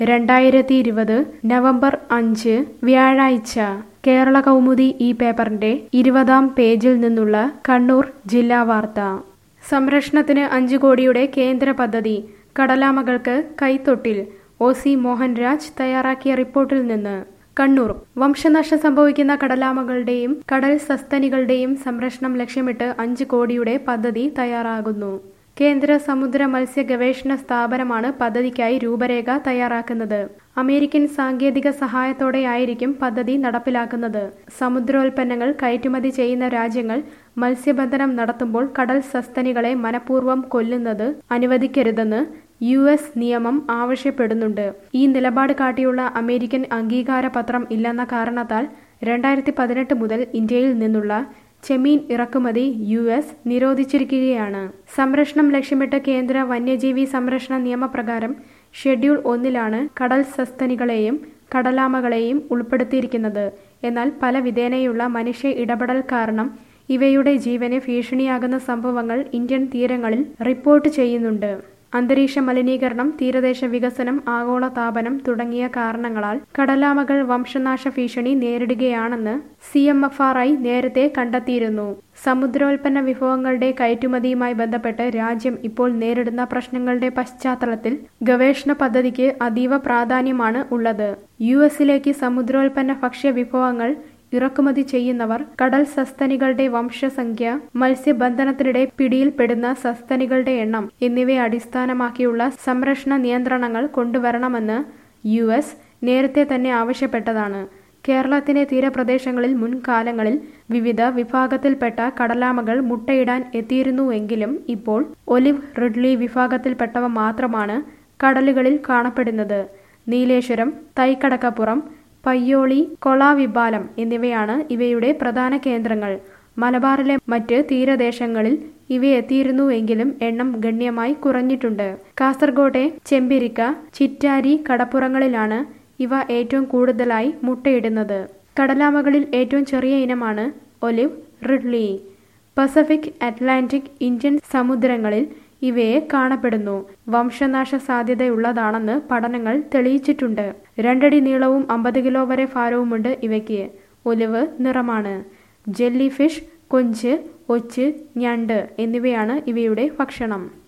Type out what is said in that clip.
രണ്ടായിരത്തി ഇരുപത് നവംബർ അഞ്ച് വ്യാഴാഴ്ച കേരള കൗമുദി ഈ പേപ്പറിന്റെ ഇരുപതാം പേജിൽ നിന്നുള്ള കണ്ണൂർ ജില്ലാ വാർത്ത സംരക്ഷണത്തിന് അഞ്ചു കോടിയുടെ കേന്ദ്ര പദ്ധതി കടലാമകൾക്ക് കൈത്തൊട്ടിൽ ഒ സി മോഹൻരാജ് തയ്യാറാക്കിയ റിപ്പോർട്ടിൽ നിന്ന് കണ്ണൂർ വംശനാശം സംഭവിക്കുന്ന കടലാമകളുടെയും കടൽ സസ്തനികളുടെയും സംരക്ഷണം ലക്ഷ്യമിട്ട് അഞ്ച് കോടിയുടെ പദ്ധതി തയ്യാറാകുന്നു കേന്ദ്ര സമുദ്ര മത്സ്യ ഗവേഷണ സ്ഥാപനമാണ് പദ്ധതിക്കായി രൂപരേഖ തയ്യാറാക്കുന്നത് അമേരിക്കൻ സാങ്കേതിക സഹായത്തോടെയായിരിക്കും പദ്ധതി നടപ്പിലാക്കുന്നത് സമുദ്രോൽപ്പന്നങ്ങൾ കയറ്റുമതി ചെയ്യുന്ന രാജ്യങ്ങൾ മത്സ്യബന്ധനം നടത്തുമ്പോൾ കടൽ സസ്തനികളെ മനഃപൂർവ്വം കൊല്ലുന്നത് അനുവദിക്കരുതെന്ന് യു എസ് നിയമം ആവശ്യപ്പെടുന്നുണ്ട് ഈ നിലപാട് കാട്ടിയുള്ള അമേരിക്കൻ അംഗീകാര പത്രം ഇല്ലെന്ന കാരണത്താൽ രണ്ടായിരത്തി പതിനെട്ട് മുതൽ ഇന്ത്യയിൽ നിന്നുള്ള ചെമ്മീൻ ഇറക്കുമതി യു എസ് നിരോധിച്ചിരിക്കുകയാണ് സംരക്ഷണം ലക്ഷ്യമിട്ട് കേന്ദ്ര വന്യജീവി സംരക്ഷണ നിയമപ്രകാരം ഷെഡ്യൂൾ ഒന്നിലാണ് കടൽ സസ്തനികളെയും കടലാമകളെയും ഉൾപ്പെടുത്തിയിരിക്കുന്നത് എന്നാൽ പല വിധേനയുള്ള മനുഷ്യ ഇടപെടൽ കാരണം ഇവയുടെ ജീവന് ഭീഷണിയാകുന്ന സംഭവങ്ങൾ ഇന്ത്യൻ തീരങ്ങളിൽ റിപ്പോർട്ട് ചെയ്യുന്നുണ്ട് അന്തരീക്ഷ മലിനീകരണം തീരദേശ വികസനം ആഗോള താപനം തുടങ്ങിയ കാരണങ്ങളാൽ കടലാമകൾ വംശനാശ ഭീഷണി നേരിടുകയാണെന്ന് C M F R I നേരത്തെ കണ്ടെത്തിയിരുന്നു സമുദ്രോൽപ്പന്ന വിഭവങ്ങളുടെ കയറ്റുമതിയുമായി ബന്ധപ്പെട്ട് രാജ്യം ഇപ്പോൾ നേരിടുന്ന പ്രശ്നങ്ങളുടെ പശ്ചാത്തലത്തിൽ ഗവേഷണ പദ്ധതിക്ക് അതീവ പ്രാധാന്യമാണ് ഉള്ളത് യു എസിലേക്ക് സമുദ്രോൽപ്പന്ന ഭക്ഷ്യ വിഭവങ്ങൾ ഇറക്കുമതി ചെയ്യുന്നവർ കടൽ സസ്തനികളുടെ വംശസംഖ്യ മത്സ്യബന്ധനത്തിനിടെ പിടിയിൽപ്പെടുന്ന സസ്തനികളുടെ എണ്ണം എന്നിവയെ അടിസ്ഥാനമാക്കിയുള്ള സംരക്ഷണ നിയന്ത്രണങ്ങൾ കൊണ്ടുവരണമെന്ന് യു എസ് നേരത്തെ തന്നെ ആവശ്യപ്പെട്ടതാണ് കേരളത്തിന്റെ തീരപ്രദേശങ്ങളിൽ മുൻകാലങ്ങളിൽ വിവിധ വിഭാഗത്തിൽപ്പെട്ട കടലാമകൾ മുട്ടയിടാൻ എത്തിയിരുന്നുവെങ്കിലും ഇപ്പോൾ ഒലിവ് റിഡ്ലി വിഭാഗത്തിൽപ്പെട്ടവ മാത്രമാണ് കടലുകളിൽ കാണപ്പെടുന്നത് നീലേശ്വരം തൈക്കടക്കപ്പുറം പയ്യോളി കൊളാവിബാലം എന്നിവയാണ് ഇവയുടെ പ്രധാന കേന്ദ്രങ്ങൾ മലബാറിലെ മറ്റ് തീരദേശങ്ങളിൽ ഇവയെത്തിയിരുന്നുവെങ്കിലും എണ്ണം ഗണ്യമായി കുറഞ്ഞിട്ടുണ്ട് കാസർഗോട്ടെ ചെമ്പിരിക്ക ചിറ്റാരി കടപ്പുറങ്ങളിലാണ് ഇവ ഏറ്റവും കൂടുതലായി മുട്ടയിടുന്നത് കടലാമകളിൽ ഏറ്റവും ചെറിയ ഇനമാണ് olive ridley Pacific Atlantic Indian സമുദ്രങ്ങളിൽ ഇവയെ കാണപ്പെടുന്നു വംശനാശ സാധ്യതയുള്ളതാണെന്ന് പഠനങ്ങൾ തെളിയിച്ചിട്ടുണ്ട് രണ്ടടി നീളവും അമ്പത് കിലോ വരെ ഭാരവുമുണ്ട് ഇവയ്ക്ക് ഒലിവ് നിറമാണ് ജെല്ലി ഫിഷ് കൊഞ്ച് ഒച്ച് ഞണ്ട് എന്നിവയാണ് ഇവയുടെ ഭക്ഷണം